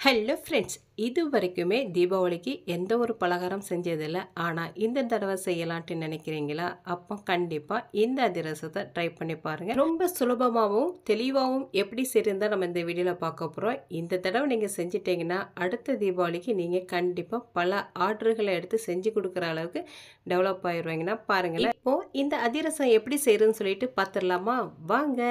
hello friends இது வரைக்குமே தீபாவளிக்கு எந்த ஒரு பலகாரம் செஞ்சதில்ல ஆனால் இந்த தடவை செய்யலான்ட்டு நினைக்கிறீங்களா அப்போ கண்டிப்பாக இந்த அதிரசத்தை ட்ரை பண்ணி பாருங்கள் ரொம்ப சுலபமாகவும் தெளிவாகவும் எப்படி செய்யிருந்தால் நம்ம இந்த வீடியோவில் பார்க்க போகிறோம் இந்த தடவை நீங்கள் செஞ்சிட்டிங்கன்னா அடுத்த தீபாவளிக்கு நீங்கள் கண்டிப்பாக பல ஆர்டர்களை எடுத்து செஞ்சு கொடுக்குற அளவுக்கு டெவலப் ஆயிடுவீங்கன்னா பாருங்களேன் இப்போது இந்த அதிரசம் எப்படி செய்கிறதுன்னு சொல்லிட்டு பார்த்துடலாமா வாங்க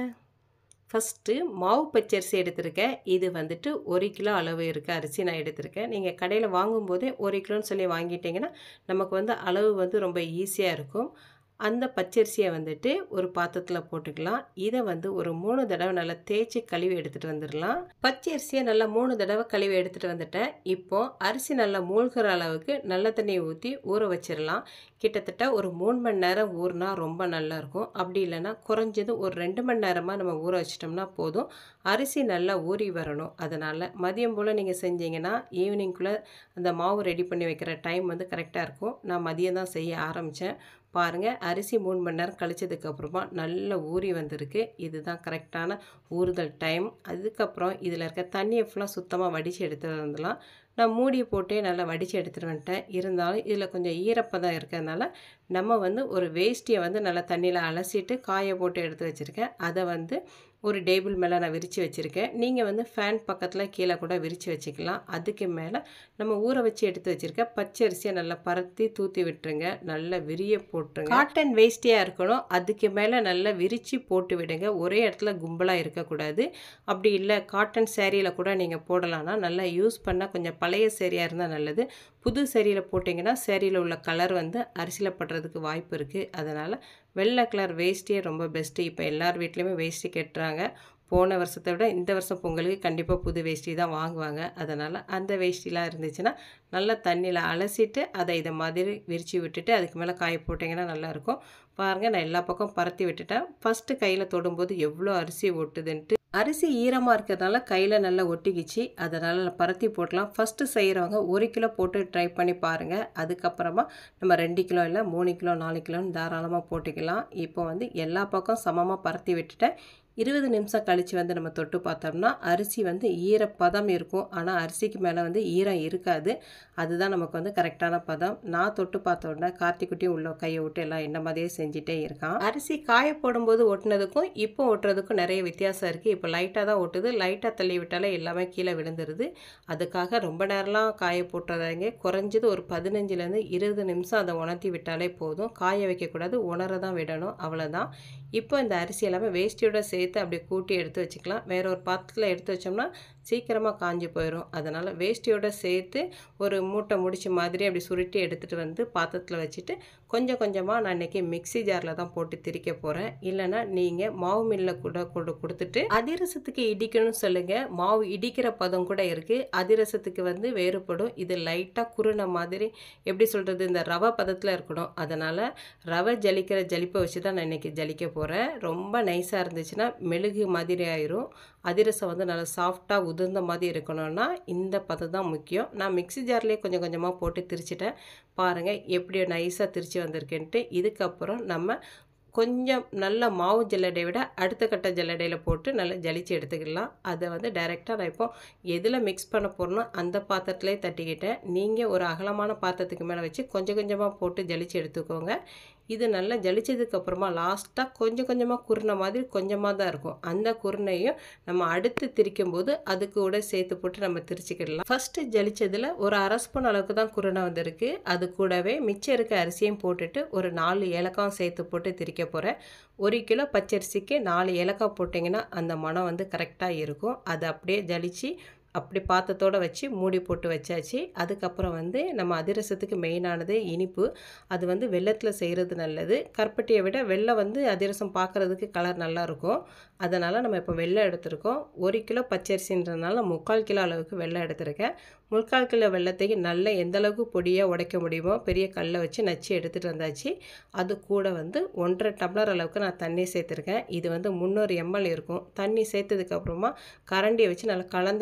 ஃபஸ்ட்டு மாவு பச்சரிசி எடுத்திருக்கேன் இது வந்துட்டு ஒரு கிலோ அளவு இருக்க அரிசி நான் எடுத்திருக்கேன் நீங்கள் கடையில் வாங்கும்போதே ஒரு கிலோன்னு சொல்லி வாங்கிட்டீங்கன்னா நமக்கு வந்து அளவு வந்து ரொம்ப ஈஸியாக இருக்கும் அந்த பச்சரிசியை வந்துட்டு ஒரு பாத்திரத்தில் போட்டுக்கலாம் இதை வந்து ஒரு மூணு தடவை நல்லா தேய்ச்சி கழுவி எடுத்துகிட்டு வந்துடலாம் பச்சரிசியை நல்லா மூணு தடவை கழுவி எடுத்துகிட்டு வந்துட்டேன் இப்போது அரிசி நல்லா மூழ்கிற அளவுக்கு நல்ல தண்ணி ஊற்றி ஊற வச்சிடலாம் கிட்டத்தட்ட ஒரு மூணு மணி நேரம் ஊறினா ரொம்ப நல்லாயிருக்கும் அப்படி இல்லைன்னா குறைஞ்சது ஒரு ரெண்டு மணி நேரமாக நம்ம ஊற வச்சிட்டோம்னா போதும் அரிசி நல்லா ஊறி வரணும் அதனால் மதியம் போல் நீங்கள் செஞ்சீங்கன்னா ஈவினிங்குள்ளே அந்த மாவு ரெடி பண்ணி வைக்கிற டைம் வந்து கரெக்டாக இருக்கும் நான் மதியம் தான் செய்ய ஆரம்பித்தேன் பாருங்கள் அரிசி மூணு மணி நேரம் கழிச்சதுக்கப்புறமா நல்ல ஊறி வந்திருக்கு இதுதான் கரெக்டான ஊறுதல் டைம் அதுக்கப்புறம் இதில் இருக்க தண்ணியை ஃபுல்லாக சுத்தமாக வடித்து எடுத்துகிட்டு வந்துடலாம் நான் மூடி போட்டே நல்லா வடித்து எடுத்துகிட்டு வந்துட்டேன் இருந்தாலும் இதில் கொஞ்சம் ஈரப்பதம் இருக்கிறதுனால நம்ம வந்து ஒரு வேஷ்டியை வந்து நல்லா தண்ணியில் அலசிட்டு காய போட்டு எடுத்து வச்சுருக்கேன் அதை வந்து ஒரு டேபிள் மேலே நான் விரித்து வச்சுருக்கேன் நீங்கள் வந்து ஃபேன் பக்கத்தில் கீழே கூட விரித்து வச்சுக்கலாம் அதுக்கு மேலே நம்ம ஊற வச்சு எடுத்து வச்சுருக்க பச்சரிசியை நல்லா பரத்தி தூத்தி விட்டுருங்க நல்லா விரிய போட்டுருங்க காட்டன் வேஸ்டியாக இருக்கணும் அதுக்கு மேலே நல்லா விரித்து போட்டு விடுங்க ஒரே இடத்துல கும்பலாக இருக்கக்கூடாது அப்படி இல்லை காட்டன் சேரீயில் கூட நீங்கள் போடலான்னா நல்லா யூஸ் பண்ணால் கொஞ்சம் பழைய சேரீயாக இருந்தால் நல்லது புது சேரீயில் போட்டிங்கன்னா சேரீயில் உள்ள கலர் வந்து அரிசியில் படுறதுக்கு வாய்ப்பு இருக்குது அதனால் வெள்ளை கலர் வேஷ்டியே ரொம்ப பெஸ்ட்டு இப்போ எல்லார் வீட்லேயுமே வேஷ்டி கட்டுறாங்க போன வருஷத்தை விட இந்த வருஷம் பொங்கலுக்கு கண்டிப்பாக புது வேஷ்டி தான் வாங்குவாங்க அதனால் அந்த வேஷ்டிலாம் இருந்துச்சுன்னா நல்லா தண்ணியில் அலசிட்டு அதை இதை மாதிரி விரித்து விட்டுட்டு அதுக்கு மேலே காய போட்டிங்கன்னா நல்லாயிருக்கும் பாருங்கள் நான் எல்லா பக்கம் பரத்தி விட்டுட்டேன் ஃபஸ்ட்டு கையில் தொடும்போது எவ்வளோ அரிசி ஒட்டுதுன்ட்டு அரிசி ஈரமாக இருக்கிறதுனால கையில் நல்லா ஒட்டிக்கிச்சு அதனால் பரத்தி போட்டலாம் ஃபஸ்ட்டு செய்கிறவங்க ஒரு கிலோ போட்டு ட்ரை பண்ணி பாருங்கள் அதுக்கப்புறமா நம்ம ரெண்டு கிலோ இல்லை மூணு கிலோ நாலு கிலோன்னு தாராளமாக போட்டுக்கலாம் இப்போ வந்து எல்லா பக்கம் சமமாக பரத்தி விட்டுட்டேன் இருபது நிமிஷம் கழித்து வந்து நம்ம தொட்டு பார்த்தோம்னா அரிசி வந்து ஈரப்பதம் இருக்கும் ஆனால் அரிசிக்கு மேலே வந்து ஈரம் இருக்காது அதுதான் நமக்கு வந்து கரெக்டான பதம் நான் தொட்டு பார்த்த உடனே கார்த்திக்குட்டியும் உள்ள கையை விட்டு எல்லாம் என்ன மாதிரியே செஞ்சுட்டே இருக்கான் அரிசி காய போடும்போது ஒட்டினதுக்கும் இப்போ ஒட்டுறதுக்கும் நிறைய வித்தியாசம் இருக்குது இப்போ லைட்டாக தான் ஒட்டுது லைட்டாக தள்ளி விட்டாலே எல்லாமே கீழே விழுந்துருது அதுக்காக ரொம்ப நேரம்லாம் காய போட்டுறதாங்க குறைஞ்சது ஒரு பதினஞ்சுலேருந்து இருபது நிமிஷம் அதை உணர்த்தி விட்டாலே போதும் காய வைக்கக்கூடாது உணர தான் விடணும் அவ்வளோதான் இப்போ இந்த அரிசி எல்லாமே வேஸ்டியோட சேர்த்து அப்படியே கூட்டி எடுத்து வச்சுக்கலாம் வேற ஒரு பாத்திரத்தில் எடுத்து வச்சோம்னா சீக்கிரமாக காஞ்சி போயிடும் அதனால் வேஸ்டியோட சேர்த்து ஒரு மூட்டை முடிச்ச மாதிரி அப்படி சுருட்டி எடுத்துகிட்டு வந்து பாத்திரத்தில் வச்சுட்டு கொஞ்சம் கொஞ்சமாக நான் இன்றைக்கி மிக்சி ஜாரில் தான் போட்டு திரிக்க போகிறேன் இல்லைனா நீங்கள் மாவு மில்லில் கூட கொடு கொடுத்துட்டு அதிரசத்துக்கு இடிக்கணும்னு சொல்லுங்கள் மாவு இடிக்கிற பதம் கூட இருக்குது அதிரசத்துக்கு வந்து வேறுபடும் இது லைட்டாக குருணை மாதிரி எப்படி சொல்கிறது இந்த ரவை பதத்தில் இருக்கணும் அதனால் ரவை ஜலிக்கிற ஜலிப்பை வச்சு தான் நான் இன்றைக்கி ஜலிக்க போகிறேன் ரொம்ப நைஸாக இருந்துச்சுன்னா மெழுகு மாதிரி ஆயிரும் அதிரசம் வந்து நல்லா சாஃப்டாக உதிர்ந்த மாதிரி இருக்கணும்னா இந்த பதம் தான் முக்கியம் நான் மிக்சி ஜார்லேயே கொஞ்சம் கொஞ்சமாக போட்டு திரிச்சிட்டேன் பாருங்கள் எப்படி நைஸாக திரிச்சு வந்திருக்குன்ட்டு இதுக்கப்புறம் நம்ம கொஞ்சம் நல்ல மாவு ஜல்லடையை விட அடுத்த கட்ட ஜல்லடையில் போட்டு நல்லா ஜலிச்சு எடுத்துக்கலாம் அதை வந்து டைரெக்டாக நான் இப்போ எதில் மிக்ஸ் பண்ண போகிறனோ அந்த பாத்திரத்துலேயே தட்டிக்கிட்டேன் நீங்கள் ஒரு அகலமான பாத்திரத்துக்கு மேலே வச்சு கொஞ்சம் கொஞ்சமாக போட்டு ஜலிச்சு எடுத்துக்கோங்க இது நல்லா ஜலிச்சதுக்கப்புறமா லாஸ்ட்டாக கொஞ்சம் கொஞ்சமாக குருணை மாதிரி கொஞ்சமாக தான் இருக்கும் அந்த குருணையும் நம்ம அடுத்து திரிக்கும் போது அதுக்கு கூட சேர்த்து போட்டு நம்ம திரிச்சிக்கிடலாம் ஃபஸ்ட்டு ஜலிச்சதில் ஒரு அரை ஸ்பூன் அளவுக்கு தான் குருணை வந்திருக்கு அது கூடவே மிச்சம் இருக்க அரிசியும் போட்டுட்டு ஒரு நாலு ஏலக்காயும் சேர்த்து போட்டு திரிக்க போகிறேன் ஒரு கிலோ பச்சரிசிக்கு நாலு ஏலக்காய் போட்டிங்கன்னா அந்த மனம் வந்து கரெக்டாக இருக்கும் அதை அப்படியே ஜலிச்சு அப்படி பாத்திரத்தோடு வச்சு மூடி போட்டு வச்சாச்சு அதுக்கப்புறம் வந்து நம்ம அதிரசத்துக்கு மெயினானது இனிப்பு அது வந்து வெள்ளத்தில் செய்கிறது நல்லது கருப்பட்டியை விட வெள்ளம் வந்து அதிரசம் பார்க்குறதுக்கு கலர் நல்லாயிருக்கும் அதனால் நம்ம இப்போ வெள்ளம் எடுத்திருக்கோம் ஒரு கிலோ பச்சரிசின்றதுனால முக்கால் கிலோ அளவுக்கு வெள்ளம் எடுத்திருக்கேன் முக்கால் கிலோ வெள்ளத்தையும் நல்ல எந்த அளவுக்கு பொடியாக உடைக்க முடியுமோ பெரிய கல்லை வச்சு நச்சு எடுத்துகிட்டு வந்தாச்சு அது கூட வந்து ஒன்றரை டம்ளர் அளவுக்கு நான் தண்ணி சேர்த்துருக்கேன் இது வந்து முந்நூறு எம்எல் இருக்கும் தண்ணி சேர்த்ததுக்கப்புறமா கரண்டியை வச்சு நல்லா கலந்து விட்டுட்டு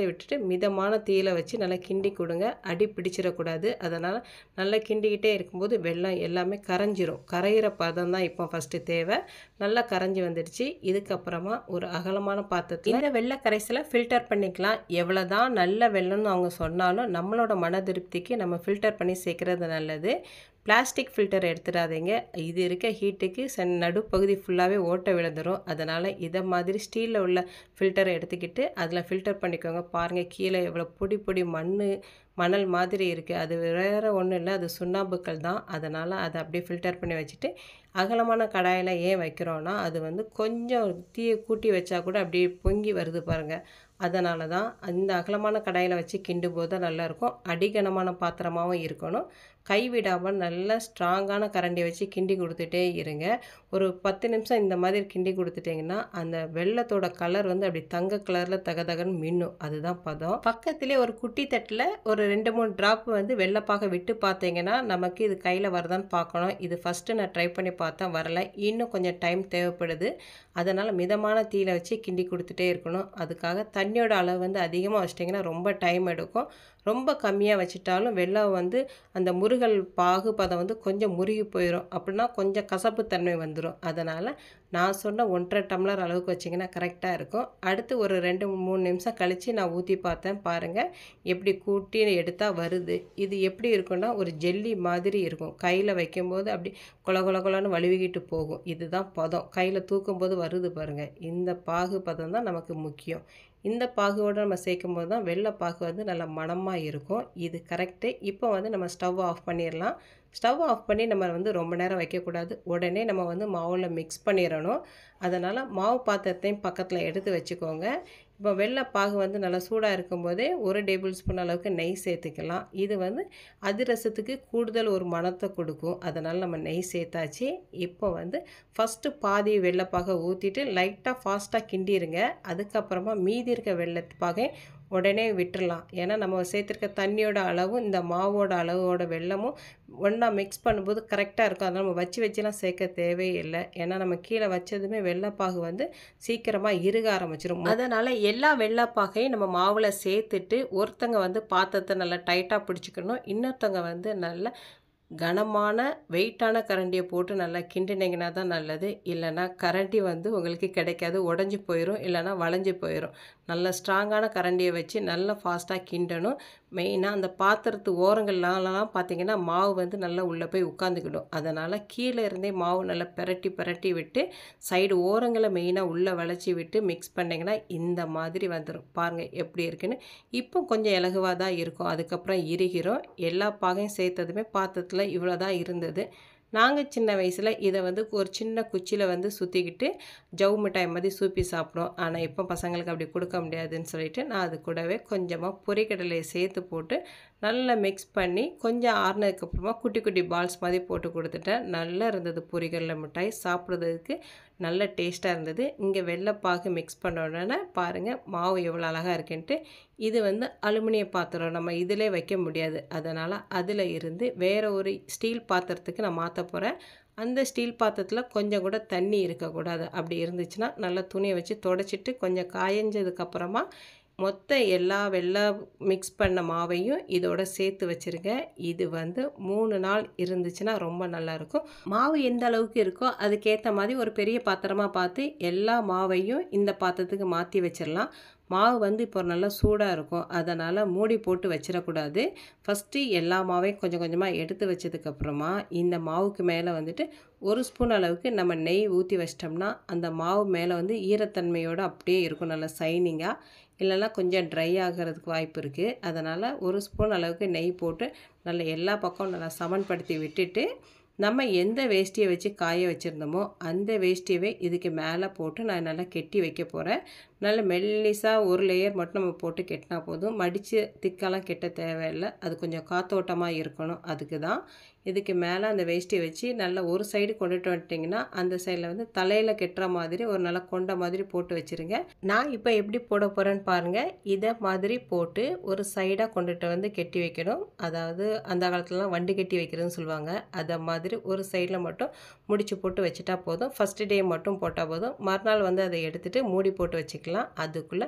மிதமான தீயில வச்சு நல்லா கிண்டி கொடுங்க அடி பிடிச்சிடக்கூடாது அதனால் நல்லா கிண்டிக்கிட்டே இருக்கும்போது வெள்ளம் எல்லாமே கரைஞ்சிரும் கரையிற பதம் தான் இப்போ ஃபஸ்ட்டு தேவை நல்லா கரைஞ்சி வந்துடுச்சு இதுக்கப்புறமா ஒரு அகலமான பாத்திரத்தில் இந்த வெள்ளை கரைசலை ஃபில்டர் பண்ணிக்கலாம் எவ்வளோ தான் நல்ல வெள்ளம்னு அவங்க சொன்னாலும் நம்மளோட மன திருப்திக்கு நம்ம ஃபில்டர் பண்ணி சேர்க்குறது நல்லது பிளாஸ்டிக் ஃபில்டர் எடுத்துடாதீங்க இது இருக்க ஹீட்டுக்கு சன் நடுப்பகுதி ஃபுல்லாகவே ஓட்டை விழுந்துடும் அதனால் இதை மாதிரி ஸ்டீலில் உள்ள ஃபில்டரை எடுத்துக்கிட்டு அதில் ஃபில்டர் பண்ணிக்கோங்க பாருங்கள் கீழே எவ்வளோ பொடி பொடி மண் மணல் மாதிரி இருக்குது அது வேறு ஒன்றும் இல்லை அது சுண்ணாம்புக்கள் தான் அதனால் அதை அப்படியே ஃபில்டர் பண்ணி வச்சுட்டு அகலமான கடாயில் ஏன் வைக்கிறோன்னா அது வந்து கொஞ்சம் தீயை கூட்டி வச்சா கூட அப்படியே பொங்கி வருது பாருங்கள் அதனால தான் இந்த அகலமான கடாயில் வச்சு கிண்டும் போது தான் நல்லாயிருக்கும் அடிகனமான பாத்திரமாகவும் இருக்கணும் கைவிடாமல் நல்ல ஸ்ட்ராங்கான கரண்டி வச்சு கிண்டி கொடுத்துட்டே இருங்க ஒரு பத்து நிமிஷம் இந்த மாதிரி கிண்டி கொடுத்துட்டிங்கன்னா அந்த வெள்ளத்தோட கலர் வந்து அப்படி தங்க கலரில் தகதகன்னு மின்னும் அதுதான் பதம் பக்கத்திலே ஒரு குட்டி தட்டில் ஒரு ரெண்டு மூணு ட்ராப் வந்து வெள்ளைப்பாக விட்டு பார்த்தீங்கன்னா நமக்கு இது கையில் வருதான்னு பார்க்கணும் இது ஃபஸ்ட்டு நான் ட்ரை பண்ணி பார்த்தேன் வரல இன்னும் கொஞ்சம் டைம் தேவைப்படுது அதனால் மிதமான தீயில வச்சு கிண்டி கொடுத்துட்டே இருக்கணும் அதுக்காக தண்ணியோட அளவு வந்து அதிகமாக வச்சிட்டிங்கன்னா ரொம்ப டைம் எடுக்கும் ரொம்ப கம்மியாக வச்சிட்டாலும் வெள்ளம் வந்து அந்த முருகல் பாகு பதம் வந்து கொஞ்சம் முருகி போயிடும் அப்படின்னா கொஞ்சம் கசப்புத்தன்மை வந்துடும் அதனால் நான் சொன்ன ஒன்றரை டம்ளர் அளவுக்கு வச்சிங்கன்னா கரெக்டாக இருக்கும் அடுத்து ஒரு ரெண்டு மூணு நிமிஷம் கழித்து நான் ஊற்றி பார்த்தேன் பாருங்கள் எப்படி கூட்டி எடுத்தால் வருது இது எப்படி இருக்குன்னா ஒரு ஜெல்லி மாதிரி இருக்கும் கையில் வைக்கும்போது அப்படி கொல கொல கொலன்னு வலுவிக்கிட்டு போகும் இதுதான் பதம் கையில் தூக்கும்போது வருது பாருங்கள் இந்த பாகு பதம் தான் நமக்கு முக்கியம் இந்த பாகுவோடு நம்ம சேர்க்கும் போது தான் வெள்ளை பாகு வந்து நல்லா மணமாக இருக்கும் இது கரெக்டு இப்போ வந்து நம்ம ஸ்டவ் ஆஃப் பண்ணிடலாம் ஸ்டவ் ஆஃப் பண்ணி நம்ம வந்து ரொம்ப நேரம் வைக்கக்கூடாது உடனே நம்ம வந்து மாவில் மிக்ஸ் பண்ணிடணும் அதனால் மாவு பாத்திரத்தையும் பக்கத்தில் எடுத்து வச்சுக்கோங்க இப்போ வெள்ளை பாகு வந்து நல்லா சூடாக இருக்கும்போதே ஒரு டேபிள் ஸ்பூன் அளவுக்கு நெய் சேர்த்துக்கலாம் இது வந்து அதிரசத்துக்கு கூடுதல் ஒரு மணத்தை கொடுக்கும் அதனால் நம்ம நெய் சேர்த்தாச்சு இப்போ வந்து ஃபஸ்ட்டு பாதி வெள்ளைப்பாகை ஊற்றிட்டு லைட்டாக ஃபாஸ்ட்டாக கிண்டிருங்க அதுக்கப்புறமா மீதி இருக்க வெள்ளப்பாகை உடனே விட்டுறலாம் ஏன்னா நம்ம சேர்த்துருக்க தண்ணியோட அளவும் இந்த மாவோட அளவோட வெள்ளமும் ஒன்றா மிக்ஸ் பண்ணும்போது கரெக்டாக இருக்கும் அதனால் நம்ம வச்சு வச்சுலாம் சேர்க்க தேவையில்லை ஏன்னா நம்ம கீழே வச்சதுமே வெள்ளைப்பாகு வந்து சீக்கிரமாக இறுக ஆரம்பிச்சிடும் அதனால் எல்லா வெள்ளைப்பாகையும் நம்ம மாவில் சேர்த்துட்டு ஒருத்தங்க வந்து பாத்திரத்தை நல்லா டைட்டாக பிடிச்சிக்கணும் இன்னொருத்தவங்க வந்து நல்லா கனமான வெயிட்டான கரண்டியை போட்டு நல்லா கிண்டினீங்கன்னா தான் நல்லது இல்லைன்னா கரண்டி வந்து உங்களுக்கு கிடைக்காது உடஞ்சி போயிடும் இல்லைன்னா வளைஞ்சி போயிடும் நல்ல ஸ்ட்ராங்கான கரண்டியை வச்சு நல்லா ஃபாஸ்ட்டாக கிண்டணும் மெயினாக அந்த பாத்திரத்து ஓரங்கள்லாம் பார்த்தீங்கன்னா மாவு வந்து நல்லா உள்ளே போய் உட்காந்துக்கிடும் அதனால் கீழே இருந்தே மாவு நல்லா பெரட்டி பெரட்டி விட்டு சைடு ஓரங்களை மெயினாக உள்ளே வளைச்சி விட்டு மிக்ஸ் பண்ணிங்கன்னா இந்த மாதிரி வந்துடும் பாருங்கள் எப்படி இருக்குன்னு இப்போ கொஞ்சம் இலகுவாக தான் இருக்கும் அதுக்கப்புறம் இறுகிறோம் எல்லா பாகையும் சேர்த்ததுமே பாத்திரத்தில் இவ்வளோ தான் இருந்தது நாங்கள் சின்ன வயசில் இதை வந்து ஒரு சின்ன குச்சியில் வந்து சுற்றிக்கிட்டு ஜவு மிட்டாய் மாதிரி சூப்பி சாப்பிடுவோம் ஆனால் இப்போ பசங்களுக்கு அப்படி கொடுக்க முடியாதுன்னு சொல்லிட்டு நான் அது கூடவே கொஞ்சமாக பொரிக்கடலையை சேர்த்து போட்டு நல்லா மிக்ஸ் பண்ணி கொஞ்சம் ஆறுனதுக்கப்புறமா குட்டி குட்டி பால்ஸ் மாதிரி போட்டு கொடுத்துட்டேன் நல்லா இருந்தது பொரிகடலை மிட்டாய் சாப்பிட்றதுக்கு நல்ல டேஸ்ட்டாக இருந்தது இங்கே வெள்ளைப்பாகு மிக்ஸ் பண்ண உடனே பாருங்கள் மாவு எவ்வளோ அழகாக இருக்குன்ட்டு இது வந்து அலுமினிய பாத்திரம் நம்ம இதிலே வைக்க முடியாது அதனால் அதில் இருந்து வேறு ஒரு ஸ்டீல் பாத்திரத்துக்கு நான் மாற்ற போகிறேன் அந்த ஸ்டீல் பாத்திரத்தில் கொஞ்சம் கூட தண்ணி இருக்கக்கூடாது அப்படி இருந்துச்சுன்னா நல்லா துணியை வச்சு தொடச்சிட்டு கொஞ்சம் காயஞ்சதுக்கப்புறமா மொத்த எல்லா வெள்ளை மிக்ஸ் பண்ண மாவையும் இதோட சேர்த்து வச்சுருங்க இது வந்து மூணு நாள் இருந்துச்சுன்னா ரொம்ப நல்லாயிருக்கும் மாவு எந்த அளவுக்கு இருக்கோ அதுக்கேற்ற மாதிரி ஒரு பெரிய பாத்திரமாக பார்த்து எல்லா மாவையும் இந்த பாத்திரத்துக்கு மாற்றி வச்சிடலாம் மாவு வந்து இப்போ நல்லா சூடாக இருக்கும் அதனால் மூடி போட்டு வச்சிடக்கூடாது ஃபஸ்ட்டு எல்லா மாவையும் கொஞ்சம் கொஞ்சமாக எடுத்து வச்சதுக்கப்புறமா இந்த மாவுக்கு மேலே வந்துட்டு ஒரு ஸ்பூன் அளவுக்கு நம்ம நெய் ஊற்றி வச்சிட்டோம்னா அந்த மாவு மேலே வந்து ஈரத்தன்மையோடு அப்படியே இருக்கும் நல்லா சைனிங்காக இல்லைன்னா கொஞ்சம் ட்ரை ஆகிறதுக்கு வாய்ப்பு இருக்குது அதனால் ஒரு ஸ்பூன் அளவுக்கு நெய் போட்டு நல்லா எல்லா பக்கம் நல்லா சமன்படுத்தி விட்டுட்டு நம்ம எந்த வேஷ்டியை வச்சு காய வச்சுருந்தோமோ அந்த வேஷ்டியவே இதுக்கு மேலே போட்டு நான் நல்லா கெட்டி வைக்க போகிறேன் நல்ல மெல்லிஸாக ஒரு லேயர் மட்டும் நம்ம போட்டு கெட்டினா போதும் மடித்து திக்காலாம் கெட்ட தேவையில்லை அது கொஞ்சம் காத்தோட்டமாக இருக்கணும் அதுக்கு தான் இதுக்கு மேலே அந்த வேஷ்டியை வச்சு நல்லா ஒரு சைடு கொண்டுட்டு வந்துட்டிங்கன்னா அந்த சைடில் வந்து தலையில் கெட்டுற மாதிரி ஒரு நல்லா கொண்ட மாதிரி போட்டு வச்சுருங்க நான் இப்போ எப்படி போட போகிறேன்னு பாருங்கள் இதை மாதிரி போட்டு ஒரு சைடாக கொண்டுட்டு வந்து கெட்டி வைக்கணும் அதாவது அந்த காலத்துலலாம் வண்டி கட்டி வைக்கிறதுன்னு சொல்லுவாங்க அதை மாதிரி ஒரு சைடில் மட்டும் முடிச்சு போட்டு வச்சுட்டா போதும் ஃபஸ்ட்டு டே மட்டும் போட்டால் போதும் மறுநாள் வந்து அதை எடுத்துகிட்டு மூடி போட்டு வச்சுக்கலாம் அதுக்குள்ளே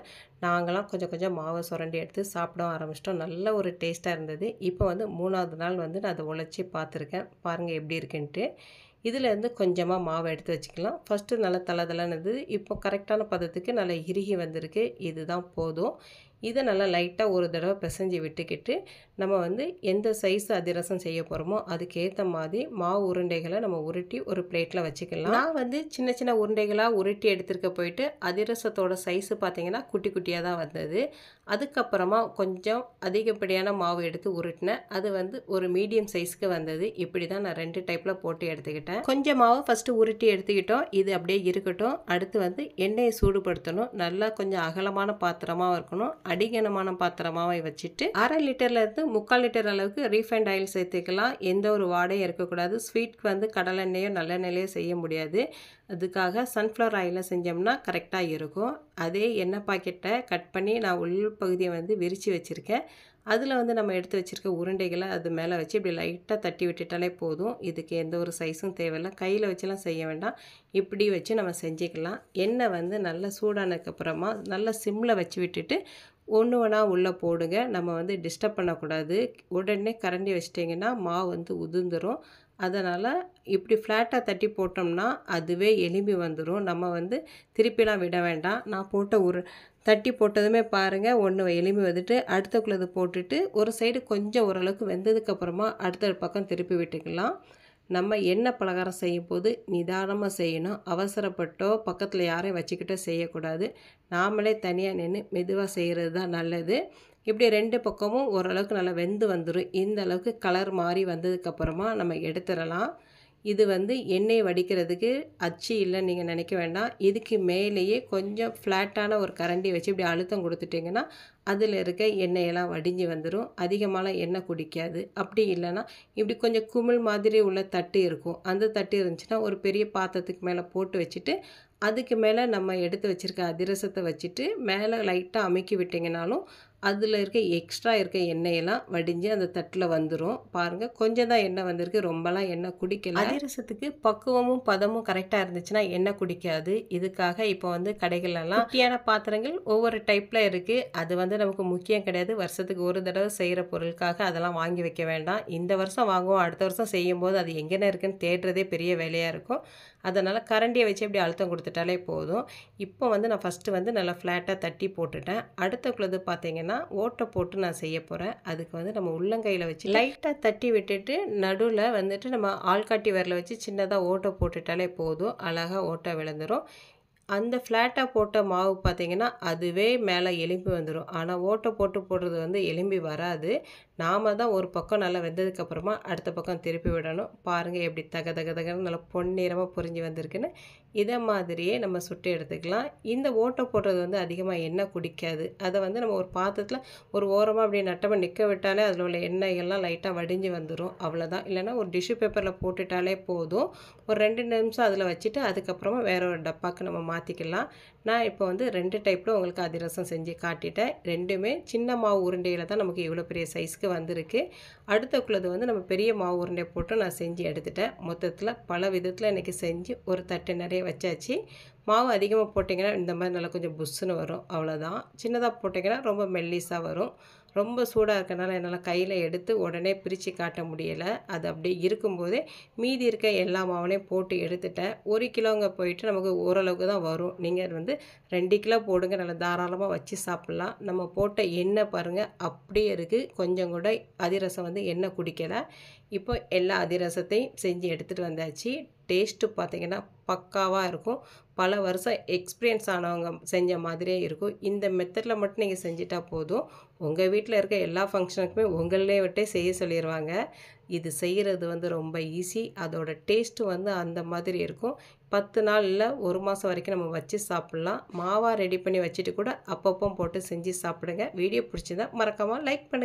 நாங்களாம் கொஞ்சம் கொஞ்சம் மாவை சுரண்டி எடுத்து சாப்பிட ஆரம்பிச்சிட்டோம் நல்ல ஒரு டேஸ்ட்டாக இருந்தது இப்போ வந்து மூணாவது நாள் வந்து நான் அதை உழைச்சி பார்த்துருக்கேன் பாருங்கள் எப்படி இருக்குன்ட்டு இதிலேருந்து கொஞ்சமாக மாவு எடுத்து வச்சுக்கலாம் ஃபஸ்ட்டு நல்லா தலை தலைன்னு இருந்தது இப்போ கரெக்டான பதத்துக்கு நல்லா இறுகி வந்திருக்கு இதுதான் போதும் இதை நல்லா லைட்டாக ஒரு தடவை பிசைஞ்சு விட்டுக்கிட்டு நம்ம வந்து எந்த சைஸ் அதிரசம் செய்ய போகிறோமோ அதுக்கேற்ற மாதிரி மாவு உருண்டைகளை நம்ம உருட்டி ஒரு பிளேட்டில் வச்சுக்கலாம் நான் வந்து சின்ன சின்ன உருண்டைகளாக உருட்டி எடுத்துருக்க போயிட்டு அதிரசத்தோட சைஸு பார்த்தீங்கன்னா குட்டி குட்டியாக தான் வந்தது அதுக்கப்புறமா கொஞ்சம் அதிகப்படியான மாவு எடுத்து உருட்டினேன் அது வந்து ஒரு மீடியம் சைஸ்க்கு வந்தது இப்படி தான் நான் ரெண்டு டைப்பில் போட்டு எடுத்துக்கிட்டேன் கொஞ்சம் மாவு ஃபஸ்ட்டு உருட்டி எடுத்துக்கிட்டோம் இது அப்படியே இருக்கட்டும் அடுத்து வந்து எண்ணெயை சூடுபடுத்தணும் நல்லா கொஞ்சம் அகலமான பாத்திரமாக இருக்கணும் அடிகனமான பாத்திரமாக வச்சுட்டு அரை லிட்டர்லேருந்து முக்கால் லிட்டர் அளவுக்கு ரீஃபைண்ட் ஆயில் சேர்த்துக்கலாம் எந்த ஒரு வாடையும் இருக்கக்கூடாது ஸ்வீட்க்கு வந்து கடலெண்ணெயோ நல்லெண்ணெயிலையோ செய்ய முடியாது அதுக்காக சன்ஃப்ளவர் ஆயிலில் செஞ்சோம்னா கரெக்டாக இருக்கும் அதே எண்ணெய் பாக்கெட்டை கட் பண்ணி நான் உள் பகுதியை வந்து விரித்து வச்சுருக்கேன் அதில் வந்து நம்ம எடுத்து வச்சுருக்க உருண்டைகளை அது மேலே வச்சு இப்படி லைட்டாக தட்டி விட்டுட்டாலே போதும் இதுக்கு எந்த ஒரு சைஸும் தேவையில்லை கையில் வச்சுலாம் செய்ய வேண்டாம் இப்படி வச்சு நம்ம செஞ்சுக்கலாம் எண்ணெய் வந்து நல்லா சூடானதுக்கப்புறமா நல்லா சிம்மில் வச்சு விட்டுட்டு ஒன்று ஒன்றா உள்ளே போடுங்க நம்ம வந்து டிஸ்டர்ப் பண்ணக்கூடாது உடனே கரண்டி வச்சிட்டிங்கன்னா மாவு வந்து உதிர்ந்துடும் அதனால் இப்படி ஃப்ளாட்டாக தட்டி போட்டோம்னா அதுவே எலும்பி வந்துடும் நம்ம வந்து திருப்பிலாம் விட வேண்டாம் நான் போட்ட ஒரு தட்டி போட்டதுமே பாருங்கள் ஒன்று எலும்பி வந்துட்டு அடுத்தக்குள்ளது போட்டுட்டு ஒரு சைடு கொஞ்சம் ஓரளவுக்கு வெந்ததுக்கப்புறமா அடுத்த பக்கம் திருப்பி விட்டுக்கலாம் நம்ம எண்ணெய் பலகாரம் செய்யும் போது நிதானமாக செய்யணும் அவசரப்பட்டோ பக்கத்தில் யாரையும் வச்சுக்கிட்டோ செய்யக்கூடாது நாமளே தனியாக நின்று மெதுவாக செய்கிறது தான் நல்லது இப்படி ரெண்டு பக்கமும் ஓரளவுக்கு நல்லா வெந்து வந்துடும் இந்த அளவுக்கு கலர் மாறி வந்ததுக்கப்புறமா நம்ம எடுத்துடலாம் இது வந்து எண்ணெய் வடிக்கிறதுக்கு அச்சு இல்லைன்னு நீங்கள் நினைக்க வேண்டாம் இதுக்கு மேலேயே கொஞ்சம் ஃப்ளாட்டான ஒரு கரண்டி வச்சு இப்படி அழுத்தம் கொடுத்துட்டிங்கன்னா அதில் இருக்க எண்ணெயெல்லாம் வடிஞ்சு வந்துடும் அதிகமாகலாம் எண்ணெய் குடிக்காது அப்படி இல்லைன்னா இப்படி கொஞ்சம் குமிழ் மாதிரி உள்ள தட்டு இருக்கும் அந்த தட்டு இருந்துச்சுன்னா ஒரு பெரிய பாத்திரத்துக்கு மேலே போட்டு வச்சுட்டு அதுக்கு மேலே நம்ம எடுத்து வச்சுருக்க அதிரசத்தை வச்சுட்டு மேலே லைட்டாக அமுக்கி விட்டிங்கனாலும் அதில் இருக்க எக்ஸ்ட்ரா இருக்க எண்ணெயெல்லாம் வடிஞ்சு அந்த தட்டில் வந்துடும் பாருங்கள் கொஞ்சம் தான் எண்ணெய் வந்திருக்கு ரொம்பலாம் எண்ணெய் குடிக்கல அதிரசத்துக்கு பக்குவமும் பதமும் கரெக்டாக இருந்துச்சுன்னா எண்ணெய் குடிக்காது இதுக்காக இப்போ வந்து கடைகளெல்லாம் குட்டியான பாத்திரங்கள் ஒவ்வொரு டைப்பில் இருக்குது அது வந்து நமக்கு முக்கியம் கிடையாது வருஷத்துக்கு ஒரு தடவை செய்கிற பொருளுக்காக அதெல்லாம் வாங்கி வைக்க வேண்டாம் இந்த வருஷம் வாங்குவோம் அடுத்த வருஷம் செய்யும்போது அது எங்கேன இருக்குன்னு தேடுறதே பெரிய வேலையாக இருக்கும் அதனால் கரண்டியை வச்சு இப்படி அழுத்தம் கொடுத்துட்டாலே போதும் இப்போ வந்து நான் ஃபஸ்ட்டு வந்து நல்லா ஃப்ளாட்டாக தட்டி போட்டுட்டேன் அடுத்தக்குள்ளது பார்த்தீங்கன்னா ஓட்டை போட்டு நான் செய்ய போகிறேன் அதுக்கு வந்து நம்ம உள்ளங்கையில் வச்சு லைட்டாக தட்டி விட்டுட்டு நடுவில் வந்துட்டு நம்ம ஆள்காட்டி விரல வச்சு சின்னதாக ஓட்டை போட்டுட்டாலே போதும் அழகாக ஓட்டை விழுந்துடும் அந்த ஃப்ளாட்டாக போட்ட மாவு பார்த்திங்கன்னா அதுவே மேலே எலும்பி வந்துடும் ஆனால் ஓட்டை போட்டு போடுறது வந்து எலும்பி வராது நாம் தான் ஒரு பக்கம் நல்லா வெந்ததுக்கப்புறமா அடுத்த பக்கம் திருப்பி விடணும் பாருங்கள் எப்படி தக தக தகன்னு நல்லா பொன்னிறமாக பொரிஞ்சு வந்திருக்குன்னு இதை மாதிரியே நம்ம சுட்டு எடுத்துக்கலாம் இந்த ஓட்டை போடுறது வந்து அதிகமாக எண்ணெய் குடிக்காது அதை வந்து நம்ம ஒரு பாத்திரத்தில் ஒரு ஓரமாக அப்படியே நட்டமாக நிற்க விட்டாலே அதில் உள்ள எண்ணெய்கள்லாம் லைட்டாக வடிஞ்சு வந்துடும் அவ்வளோதான் இல்லைனா ஒரு டிஷ்யூ பேப்பரில் போட்டுட்டாலே போதும் ஒரு ரெண்டு நிமிஷம் அதில் வச்சுட்டு அதுக்கப்புறமா வேற ஒரு டப்பாக்கு நம்ம மாற்றிக்கலாம் நான் இப்போ வந்து ரெண்டு டைப்பில் உங்களுக்கு அதிரசம் செஞ்சு காட்டிட்டேன் ரெண்டுமே சின்ன மாவு உருண்டையில் தான் நமக்கு இவ்வளோ பெரிய சைஸ்க்கு வந்திருக்கு அடுத்தக்குள்ளது வந்து நம்ம பெரிய மாவு உருண்டை போட்டு நான் செஞ்சு எடுத்துட்டேன் மொத்தத்தில் பல விதத்தில் இன்றைக்கி செஞ்சு ஒரு தட்டு நிறைய வச்சாச்சு மாவு அதிகமாக போட்டிங்கன்னா இந்த மாதிரி நல்லா கொஞ்சம் புஷ்ஷுன்னு வரும் அவ்வளோதான் சின்னதாக போட்டிங்கன்னா ரொம்ப மெல்லிஸாக வரும் ரொம்ப சூடாக இருக்கனால என்னால் கையில் எடுத்து உடனே பிரித்து காட்ட முடியலை அது அப்படியே இருக்கும்போதே மீதி இருக்க எல்லா மாவுலையும் போட்டு எடுத்துட்டேன் ஒரு கிலோங்க போயிட்டு நமக்கு ஓரளவுக்கு தான் வரும் நீங்கள் வந்து ரெண்டு கிலோ போடுங்க நல்லா தாராளமாக வச்சு சாப்பிட்லாம் நம்ம போட்ட எண்ணெய் பாருங்கள் அப்படியே இருக்குது கொஞ்சம் கூட அதிரசம் வந்து எண்ணெய் குடிக்கலை இப்போ எல்லா அதிரசத்தையும் செஞ்சு எடுத்துகிட்டு வந்தாச்சு டேஸ்ட்டு பார்த்திங்கன்னா பக்காவாக இருக்கும் பல வருஷம் எக்ஸ்பீரியன்ஸ் ஆனவங்க செஞ்ச மாதிரியே இருக்கும் இந்த மெத்தடில் மட்டும் நீங்கள் செஞ்சிட்டா போதும் உங்கள் வீட்டில் இருக்க எல்லா ஃபங்க்ஷனுக்குமே உங்களே விட்டே செய்ய சொல்லிடுவாங்க இது செய்கிறது வந்து ரொம்ப ஈஸி அதோட டேஸ்ட்டு வந்து அந்த மாதிரி இருக்கும் பத்து நாள் இல்லை ஒரு மாதம் வரைக்கும் நம்ம வச்சு சாப்பிட்லாம் மாவாக ரெடி பண்ணி வச்சுட்டு கூட அப்பப்போ போட்டு செஞ்சு சாப்பிடுங்க வீடியோ பிடிச்சிருந்தா மறக்காமல் லைக் பண்ணுங்கள்